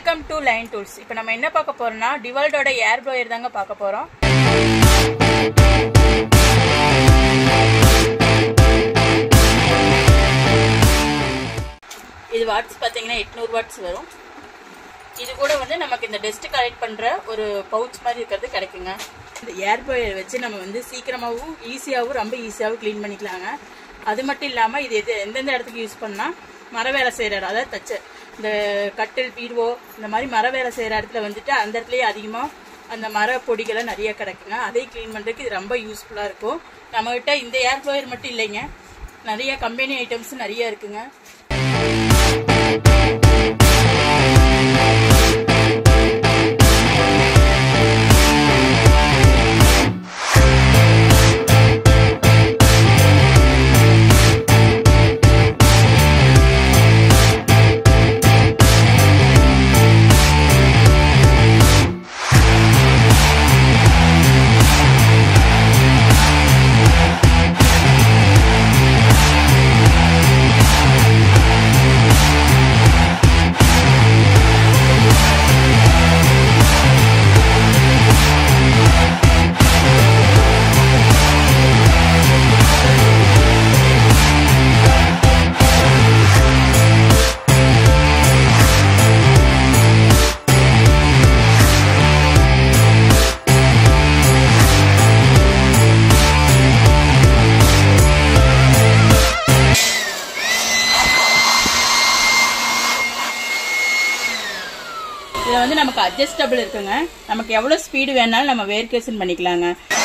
welcome to line tools இப்போ நம்ம என்ன பார்க்க போறோம்னா டிவால்டோட ஏர் ப்ளோயர் தாங்க பார்க்க போறோம் இது வாட்ஸ் பார்த்தீங்கன்னா எட்நூறு வாட்ஸ் வரும் இது கூட வந்து நமக்கு இந்த டஸ்ட் கலெக்ட் பண்ற ஒரு பவுச் மாதிரி இருக்கிறது கிடைக்குங்க இந்த ஏர் ப்ளோயர் வச்சு நம்ம வந்து சீக்கிரமாகவும் ஈஸியாகவும் ரொம்ப ஈஸியாகவும் க்ளீன் பண்ணிக்கலாங்க அது மட்டும் இல்லாமல் இது எது எந்தெந்த இடத்துக்கு யூஸ் பண்ணால் மர வேலை செய்கிற இடம் அதாவது தச்சு இந்த கட்டில் பீர்வோ இந்த மாதிரி மர வேலை செய்கிற இடத்துல வந்துட்டு அந்த இடத்துலயே அதிகமாக அந்த மர பொடிகளை நிறைய கிடைக்குங்க அதை க்ளீன் பண்ணுறதுக்கு இது ரொம்ப யூஸ்ஃபுல்லாக இருக்கும் நம்மகிட்ட இந்த ஏர் ப்ளோயர் மட்டும் இல்லைங்க நிறைய கம்பெனி ஐட்டம்ஸ் நிறைய இருக்குங்க இதில் வந்து நமக்கு அட்ஜஸ்டபிள் இருக்குங்க நமக்கு எவ்வளோ ஸ்பீடு வேணாலும் நம்ம வேர்க்கேஷன் பண்ணிக்கலாங்க